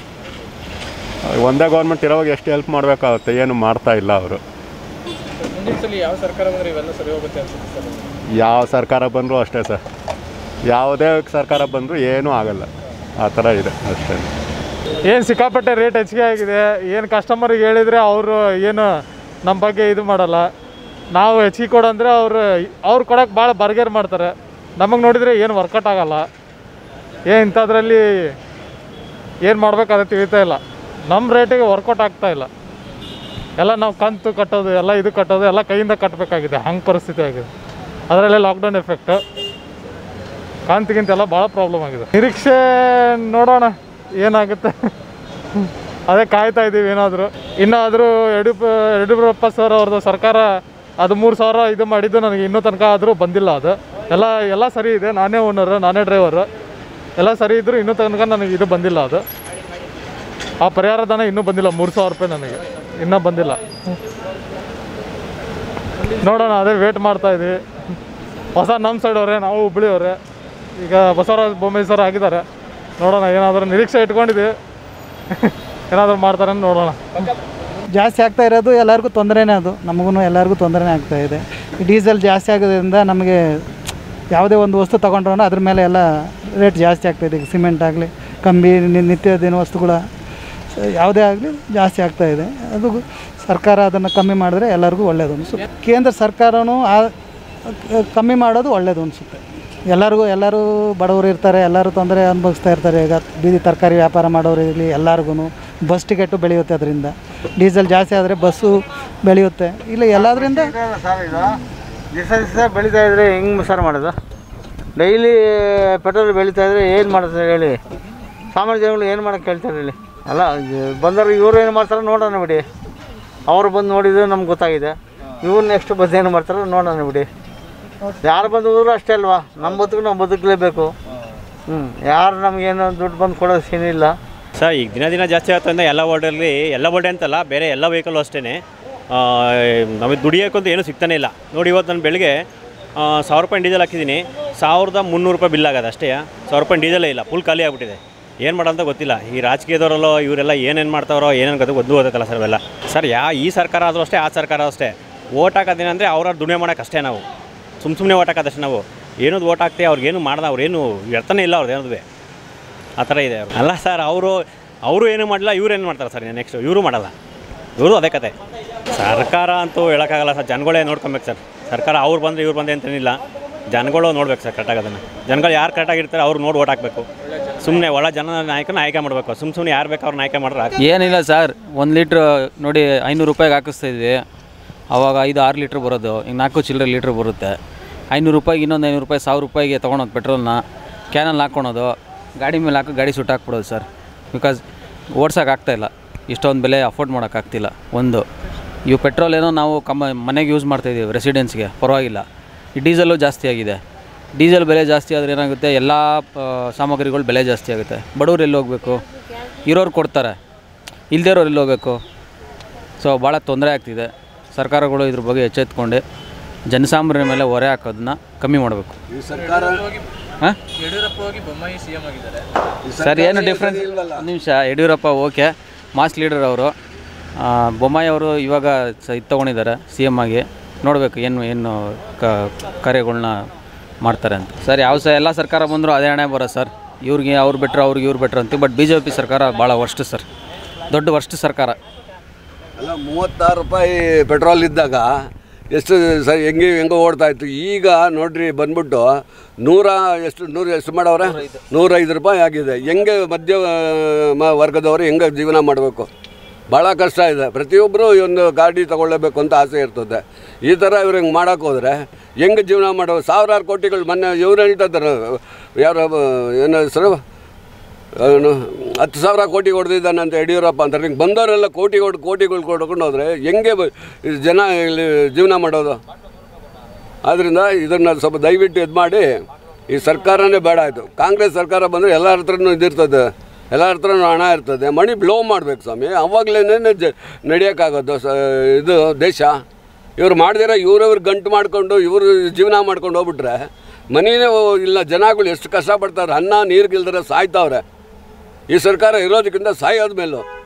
ಒಂದೇ ಗೌರ್ಮೆಂಟ್ ಇರೋವಾಗ ಎಷ್ಟು ಹೆಲ್ಪ್ ಮಾಡಬೇಕಾಗುತ್ತೆ ಏನು ಮಾಡ್ತಾ ಇಲ್ಲ ಅವರು ಮುಂದಿನ ಸಲ ಯಾವ ಸರ್ಕಾರ ಬಂದರೆ ಇವೆಲ್ಲ ಸರಿ ಹೋಗುತ್ತೆ ಅನ್ಸುತ್ತೆ ಸರ್ ನಿಮ್ಗೆ? ಯಾವ ಸರ್ಕಾರ ಬಂದರೂ ಅಷ್ಟೇ ಸರ್ ಯಾವುದೇ ಸರ್ಕಾರ ಬಂದರೂ ಏನೂ ಆಗಲ್ಲ ಆ ಥರ ಇದೆ ಅಷ್ಟೇ ಏನು ಸಿಕ್ಕಾಪಟ್ಟೆ ರೇಟ್ ಹೆಚ್ಚಿಗೆ ಆಗಿದೆ ಏನು ಕಸ್ಟಮರಿಗೆ ಹೇಳಿದರೆ ಅವರು ಏನು ನಮ್ಮ ಬಗ್ಗೆ ಇದು ಮಾಡಲ್ಲ ನಾವು ಹೆಚ್ಚಿಗೆ ಕೊಡಂದ್ರೆ ಅವರು ಅವ್ರು ಕೊಡೋಕೆ ಭಾಳ ಬರ್ಗೇರ್ ಮಾಡ್ತಾರೆ ನಮಗೆ ನೋಡಿದರೆ ಏನು ವರ್ಕೌಟ್ ಆಗಲ್ಲ ಏನು ಇಂಥದ್ರಲ್ಲಿ ಏನು ಮಾಡ್ಬೇಕು ಅದು ತಿಳಿತಾ ಇಲ್ಲ ನಮ್ಮ ರೇಟಿಗೆ ವರ್ಕೌಟ್ ಆಗ್ತಾ ಇಲ್ಲ ಎಲ್ಲ ನಾವು ಕಂತು ಕಟ್ಟೋದು ಎಲ್ಲ ಇದು ಕಟ್ಟೋದು ಎಲ್ಲ ಕೈಯಿಂದ ಕಟ್ಟಬೇಕಾಗಿದೆ ಹಂಗೆ ಪರಿಸ್ಥಿತಿ ಆಗಿದೆ ಅದರಲ್ಲೇ ಲಾಕ್ಡೌನ್ ಎಫೆಕ್ಟು ಕಾಂತಿಗಿಂತೆಲ್ಲ ಭಾಳ ಪ್ರಾಬ್ಲಮ್ ಆಗಿದೆ ನಿರೀಕ್ಷೆ ನೋಡೋಣ ಏನಾಗುತ್ತೆ ಅದೇ ಕಾಯ್ತಾ ಇದ್ದೀವಿ ಏನಾದರೂ ಇನ್ನಾದರೂ ಯಡಿಯೂರಪ್ಪ ಯಡಿಯೂರಪ್ಪ ಸರ್ ಅವ್ರದ್ದು ಸರ್ಕಾರ ಅದು ಮೂರು ಸಾವಿರ ಇದು ಮಾಡಿದ್ದು ನನಗೆ ಇನ್ನೂ ತನಕ ಆದರೂ ಬಂದಿಲ್ಲ ಅದು ಎಲ್ಲ ಎಲ್ಲ ಸರಿ ಇದೆ ನಾನೇ ಓನರು ನಾನೇ ಡ್ರೈವರು ಎಲ್ಲ ಸರಿ ಇದ್ದರೂ ಇನ್ನೂ ತನಕ ನನಗೆ ಇದು ಬಂದಿಲ್ಲ ಅದು ಆ ಪರಿಹಾರ ಧನ ಇನ್ನೂ ಬಂದಿಲ್ಲ ಮೂರು ಸಾವಿರ ರೂಪಾಯಿ ನನಗೆ ಇನ್ನೂ ಬಂದಿಲ್ಲ ನೋಡೋಣ ಅದೇ ವೇಟ್ ಮಾಡ್ತಾ ಇದ್ದೀವಿ ಹೊಸ ನಮ್ಮ ಸೈಡ್ ಅವರೇ ನಾವು ಹುಬ್ಳಿ ಅವರೇ ಈಗ ಬಸವರಾಜ ಬೊಮ್ಮಾಯಿ ಸರ್ ಆಗಿದ್ದಾರೆ ನೋಡೋಣ ಏನಾದರೂ ನಿರೀಕ್ಷೆ ಇಟ್ಕೊಂಡಿದ್ದೀವಿ ಏನಾದರೂ ಮಾಡ್ತಾರೆ ಅಂತ ನೋಡೋಣ ಜಾಸ್ತಿ ಆಗ್ತಾ ಇರೋದು ಎಲ್ಲರಿಗೂ ತೊಂದರೆನೇ ಅದು ನಮಗೂ ಎಲ್ಲರಿಗೂ ತೊಂದರೆನೇ ಆಗ್ತಾ ಇದೆ ಈ ಡೀಸೆಲ್ ಜಾಸ್ತಿ ಆಗೋದ್ರಿಂದ ನಮಗೆ ಯಾವುದೇ ಒಂದು ವಸ್ತು ತೊಗೊಂಡ್ರೂ ಅದ್ರ ಮೇಲೆ ಎಲ್ಲ ರೇಟ್ ಜಾಸ್ತಿ ಆಗ್ತಾಯಿದೆ ಈಗ ಸಿಮೆಂಟ್ ಆಗಲಿ ಕಂಬಿ ನಿ- ನಿತ್ಯ ದಿನ ವಸ್ತುಗಳ ಸ- ಯಾವುದೇ ಆಗಲಿ ಜಾಸ್ತಿ ಆಗ್ತಾ ಇದೆ ಅದು ಸರ್ಕಾರ ಅದನ್ನು ಕಮ್ಮಿ ಮಾಡಿದ್ರೆ ಎಲ್ಲರಿಗೂ ಒಳ್ಳೆಯದು ಅನಿಸುತ್ತೆ ಕೇಂದ್ರ ಸರ್ಕಾರನೂ ಆ ಕಮ್ಮಿ ಮಾಡೋದು ಒಳ್ಳೆಯದು ಅನಿಸುತ್ತೆ ಎಲ್ಲರಿಗೂ ಎಲ್ಲರೂ ಬಡವರು ಇರ್ತಾರೆ ಎಲ್ಲರೂ ತೊಂದರೆ ಅನುಭವಿಸ್ತಾ ಇರ್ತಾರೆ ಈಗ ಬೀದಿ ತರಕಾರಿ ವ್ಯಾಪಾರ ಮಾಡೋರು ಇರಲಿ ಎಲ್ಲರಿಗೂ ಬಸ್ ಟಿಕೆಟು ಬೆಳೆಯುತ್ತೆ ಅದರಿಂದ ಡೀಸೆಲ್ ಜಾಸ್ತಿ ಆದರೆ ಬಸ್ಸು ಬೆಳೆಯುತ್ತೆ ಇಲ್ಲ ಎಲ್ಲದರಿಂದ ದಿವಸ ದಿವಸ ಬೆಳೀತಾ ಇದ್ರೆ ಹೆಂಗೆ ಸರ್ ಮಾಡೋದು ಡೈಲಿ ಪೆಟ್ರೋಲ್ ಬೆಳೀತಾ ಇದ್ರೆ ಏನು ಮಾಡ್ತಾರೆ ಹೇಳಿ ಸಾಮಾನ್ಯ ಜನಗಳು ಏನು ಮಾಡೋಕ್ಕೆ ಕೇಳ್ತಾರೆ ಹೇಳಿ ಅಲ್ಲ ಬಂದವರು ಇವರು ಏನು ಮಾಡ್ತಾರೆ ನೋಡೋಣ ಬಿಡಿ ಅವರು ಬಂದು ನೋಡಿದ್ರೆ ನಮ್ಗೆ ಗೊತ್ತಾಗಿದೆ ಇವ್ರು ನೆಕ್ಸ್ಟ್ ಬಂದು ಏನು ಮಾಡ್ತಾರೆ ನೋಡೋಣ ಬಿಡಿ ಯಾರು ಬಂದು ಹೋದ್ರು ಅಷ್ಟೇ ಅಲ್ವಾ ನಮ್ಮ ಬದುಕು ನಾವು ಬದುಕಲೇಬೇಕು ಹ್ಞೂ ಯಾರು ನಮಗೇನು ದುಡ್ಡು ಬಂದು ಕೊಡೋ ಸೀನ್ ಇಲ್ಲ ಸರ್ ಈಗ ದಿನ ದಿನ ಜಾಸ್ತಿ ಆಗ್ತಂದ್ರೆ ಎಲ್ಲ ವರ್ಡಲ್ಲಿ ಎಲ್ಲ ವರ್ಡೆ ಅಂತಲ್ಲ ಬೇರೆ ಎಲ್ಲ ವೆಹಿಕಲ್ಲು ಅಷ್ಟೇ ನಮಗೆ ದುಡಿಯೋಕ್ಕಂತೂ ಏನೂ ಸಿಗ್ತಾನೆ ಇಲ್ಲ ನೋಡಿ ಇವತ್ತು ನಾನು ಬೆಳಗ್ಗೆ ಆ, ಸಾವಿರ ರೂಪಾಯಿ ಡೀಸೆಲ್ ಹಾಕಿದ್ದೀನಿ ಸಾವಿರದ ಮುನ್ನೂರು ರೂಪಾಯಿ ಬಿಲ್ ಆಗೋದು ಅಷ್ಟೇ ಸಾವಿರ ರೂಪಾಯಿ ಡೀಸೆಲೇ ಇಲ್ಲ ಫುಲ್ ಖಾಲಿ ಆಗ್ಬಿಟ್ಟಿದೆ ಏನು ಮಾಡೋಂತ ಗೊತ್ತಿಲ್ಲ ಈ ರಾಜಕೀಯದವರಲ್ಲೋ ಇವರೆಲ್ಲ ಏನೇನು ಮಾಡ್ತಾರೋ ಏನೇನು ಗೊತ್ತು ಗೊತ್ತು ಗೊತ್ತಲ್ಲ ಸರ್ ಅವೆಲ್ಲ ಸರ್ ಯಾ ಈ ಸರ್ಕಾರ ಆದರೂ ಅಷ್ಟೇ ಆ ಸರ್ಕಾರ ಅಷ್ಟೇ ಓಟ್ ಹಾಕೋದೇನಂದರೆ ಅವ್ರವ್ರು ದುಡಿಮೆ ಮಾಡೋಕೆ ಅಷ್ಟೇ ನಾವು ಸುಮ್ಮ ಸುಮ್ಮನೆ ಓಟ್ ಹಾಕೋದಷ್ಟೇ ನಾವು ಏನದು ಓಟ್ ಹಾಕ್ತೀವಿ ಅವ್ರಿಗೇನು ಮಾಡ್ದ ಅವ್ರೇನು ವ್ಯರ್ಥನೇ ಇಲ್ಲ ಅವ್ರದ್ದು ಏನದು ಆ ಥರ ಇದೆ ಅವ್ರು ಅಲ್ಲ ಸರ್ ಅವರು ಅವರು ಏನು ಮಾಡಲ್ಲ ಇವ್ರು ಏನು ಮಾಡ್ತಾರೆ ಸರ್ ನೆಕ್ಸ್ಟ್ ಇವರು ಮಾಡಲ್ಲ ಇವರು ಅದೇ ಕತೆ ಸರ್ಕಾರ ಅಂತೂ ಹೇಳೋಕ್ಕಾಗಲ್ಲ ಸರ್ ಜನಗಳೇ ನೋಡ್ಕೊಬೇಕು ಸರ್ ಸರ್ಕಾರ ಅವ್ರು ಬಂದರೆ ಇವ್ರು ಬಂದೆ ಅಂತೇನಿಲ್ಲ ಜನಗಳು ನೋಡ್ಬೇಕು ಸರ್ ಕರೆಕ್ಟಾಗಿ ಅದನ್ನು ಜನಗಳು ಯಾರು ಕರೆಕ್ಟಾಗಿರ್ತಾರೆ ಅವ್ರು ನೋಡಿ ಓಟ್ ಹಾಕಬೇಕು ಸುಮ್ಮನೆ ಒಳ ಜನ ನಾಯಕನ ಆಯ್ಕೆ ಮಾಡಬೇಕು ಸುಮ್ಮ ಸುಮ್ಮನೆ ಯಾರು ಬೇಕು ಅವ್ರನ್ನ ಆಯ್ಕೆ ಮಾಡ್ರೆ ಆಗ- ಏನಿಲ್ಲ ಸರ್ ಒಂದು ಲೀಟ್ರ್ ನೋಡಿ ಐನೂರು ರೂಪಾಯಿಗೆ ಹಾಕಿಸ್ತಾ ಇದ್ವಿ ಅವಾಗ ಐದು ಆರು ಲೀಟ್ರ್ ಬರೋದು ಈಗ ನಾಲ್ಕು ಚಿಲ್ಲರೆ ಲೀಟ್ರ್ ಬರುತ್ತೆ ಐನೂರು ರೂಪಾಯಿಗೆ ಇನ್ನೊಂದು ಐನೂರು ರೂಪಾಯಿ ಸಾವಿರ ರೂಪಾಯಿಗೆ ತೊಗೊಳೋದು ಪೆಟ್ರೋಲ್ನ ಕ್ಯಾನಲ್ಲಿ ಹಾಕ್ಕೊಳೋದು ಗಾಡಿ ಮೇಲೆ ಹಾಕಿ ಗಾಡಿ ಸುಟ್ಟು ಹಾಕ್ಬಿಡೋದು ಸರ್ ಬಿಕಾಸ್ ಓಡ್ಸೋಕ್ಕಾಗ್ತಾಯಿಲ್ಲ ಇಷ್ಟೊಂದು ಬೆಲೆ ಅಫೋರ್ಡ್ ಮಾಡೋಕ್ಕಾಗ್ತಿಲ್ಲ ಒಂದು ಇವು ಪೆಟ್ರೋಲ್ ಏನೋ ನಾವು ಕಮ್ಮ ಮನೆಗೆ ಯೂಸ್ ಮಾಡ್ತಾಯಿದ್ದೀವಿ ರೆಸಿಡೆನ್ಸ್ಗೆ ಪರವಾಗಿಲ್ಲ ಈ ಡೀಸೆಲ್ಲು ಜಾಸ್ತಿ ಆಗಿದೆ ಡೀಸೆಲ್ ಬೆಲೆ ಜಾಸ್ತಿ ಆದರೆ ಏನಾಗುತ್ತೆ ಎಲ್ಲ ಆ, ಸಾಮಗ್ರಿಗಳು ಬೆಲೆ ಜಾಸ್ತಿ ಆಗುತ್ತೆ ಬಡವ್ರು ಎಲ್ಲಿ ಹೋಗಬೇಕು ಇರೋರು ಕೊಡ್ತಾರೆ ಇಲ್ದೇ ಇರೋರು ಎಲ್ಲಿ ಹೋಗಬೇಕು ಸೊ ಭಾಳ ತೊಂದರೆ ಆಗ್ತಿದೆ ಸರ್ಕಾರಗಳು ಇದ್ರ ಬಗ್ಗೆ ಎಚ್ಚೆತ್ಕೊಂಡು ಜನಸಾಮಾನ್ಯರ ಮೇಲೆ ಹೊರೆ ಹಾಕೋದನ್ನ ಕಮ್ಮಿ ಮಾಡಬೇಕು ಈ ಸರ್ಕಾರ ಹಾಂ ಯಡಿಯೂರಪ್ಪ ಹೋಗಿ ಬೊಮ್ಮಾಯಿ ಸಿ ಎಂ ಆಗಿದ್ದಾರೆ ಸರ್ ಏನು ಡಿಫ್ರೆನ್ಸ್ ಒಂದು ನಿಮಿಷ ಯಡಿಯೂರಪ್ಪ ಓಕೆ ಮಾಸ್ ಲೀಡರ್ ಅವರು ಬೊಮ್ಮಾಯಿ ಅವರು ಇವಾಗ ಸ ಇದು ತೊಗೊಂಡಿದ್ದಾರೆ ಸಿ ಎಮ್ ಆಗಿ ನೋಡಬೇಕು ಏನು ಏನು ಕ ಕಾರ್ಯಗಳನ್ನ ಮಾಡ್ತಾರೆ ಅಂತ ಸರ್ ಯಾವ ಸ ಎಲ್ಲ ಸರ್ಕಾರ ಬಂದರೂ ಅದೇ ಹಣೆ ಬರೋ ಸರ್ ಇವ್ರಿಗೆ ಅವ್ರು ಬಿಟ್ಟರೆ ಅವ್ರಿಗೆ ಇವ್ರು ಬಿಟ್ರೆ ಅಂತೀವಿ ಬಟ್ ಬಿ ಜೆ ಪಿ ಸರ್ಕಾರ ಭಾಳ ವರ್ಸ್ಟ್ ಸರ್ ದೊಡ್ಡ ವರ್ಸ್ಟ್ ಸರ್ಕಾರ ಅಲ್ಲ ಮೂವತ್ತಾರು ರೂಪಾಯಿ ಪೆಟ್ರೋಲ್ ಇದ್ದಾಗ ಎಷ್ಟು ಸರ್ ಹೆಂಗೆ ಹೆಂಗೋ ಓಡ್ತಾ ಇತ್ತು ಈಗ ನೋಡ್ರಿ ಬಂದ್ಬಿಟ್ಟು ನೂರ ಎಷ್ಟು ನೂರ ಎಷ್ಟು ಮಾಡವ್ರೆ ನೂರೈದು ರೂಪಾಯಿ ಆಗಿದೆ ಹೆಂಗೆ ಮಧ್ಯ ಮ- ವರ್ಗದವರು ಹೆಂಗೆ ಜೀವನ ಮಾಡಬೇಕು ಭಾಳ ಕಷ್ಟ ಇದೆ ಪ್ರತಿಯೊಬ್ಬರು ಈ ಒಂದು ಗಾಡಿ ತಗೊಳ್ಳೇಬೇಕು ಅಂತ ಆಸೆ ಇರ್ತದೆ ಈ ಥರ ಇವ್ರು ಹಿಂಗೆ ಮಾಡೋಕೆ ಹೋದರೆ ಹೆಂಗೆ ಜೀವನ ಮಾಡೋ ಸಾವಿರಾರು ಕೋಟಿಗಳು ಮೊನ್ನೆ ಇವ್ರು ಹೇಳ್ತಾ ಇದ್ದಾರೆ ಯಾರು ಏನು ಹೆಸರು ಅವನು ಹತ್ತು ಸಾವಿರ ಕೋಟಿ ಹೊಡೆದಿದ್ದಾನೆ ಅಂತ ಯಡಿಯೂರಪ್ಪ ಅಂತಾರೆ ಹಿಂಗೆ ಬಂದವರೆಲ್ಲ ಕೋಟಿ ಕೊಟ್ಟು ಕೋಟಿಗಳು ಕೊಡ್ಕೊಂಡು ಹೋದರೆ ಹೆಂಗೆ ಬ- ಈ ಜನ ಇಲ್ಲಿ ಜೀವನ ಮಾಡೋದು ಆದ್ದರಿಂದ ಇದನ್ನು ಸ್ವಲ್ಪ ದಯವಿಟ್ಟು ಇದು ಮಾಡಿ ಈ ಸರ್ಕಾರನೇ ಬೇಡ ಆಯಿತು ಕಾಂಗ್ರೆಸ್ ಸರ್ಕಾರ ಬಂದರೆ ಎಲ್ಲರ ಹತ್ರನೂ ಇದಿರ್ತದೆ ಎಲ್ಲರ ಹತ್ರನೂ ಹಣ ಇರ್ತದೆ ಮಣಿ ಬ್ಲೋ ಮಾಡಬೇಕು ಸ್ವಾಮಿ ಅವಾಗಲೇ ಜ ನಡೆಯೋಕ್ಕಾಗೋದು ಸ ಇದು ದೇಶ ಇವ್ರು ಮಾಡ್ದಿರ ಇವ್ರವ್ರು ಗಂಟು ಮಾಡಿಕೊಂಡು ಇವರು ಜೀವನ ಮಾಡ್ಕೊಂಡು ಹೋಗ್ಬಿಟ್ರೆ ಮನೆಯೇ ಇಲ್ಲ ಜನಗಳು ಎಷ್ಟು ಕಷ್ಟಪಡ್ತಾರೆ ಅನ್ನ ನೀರಿಗಿಲ್ದರೆ ಸಾಯ್ತಾವ್ರೆ ಈ ಸರ್ಕಾರ ಇರೋದಕ್ಕಿಂತ ಸಾಯೋದ ಮೇಲೂ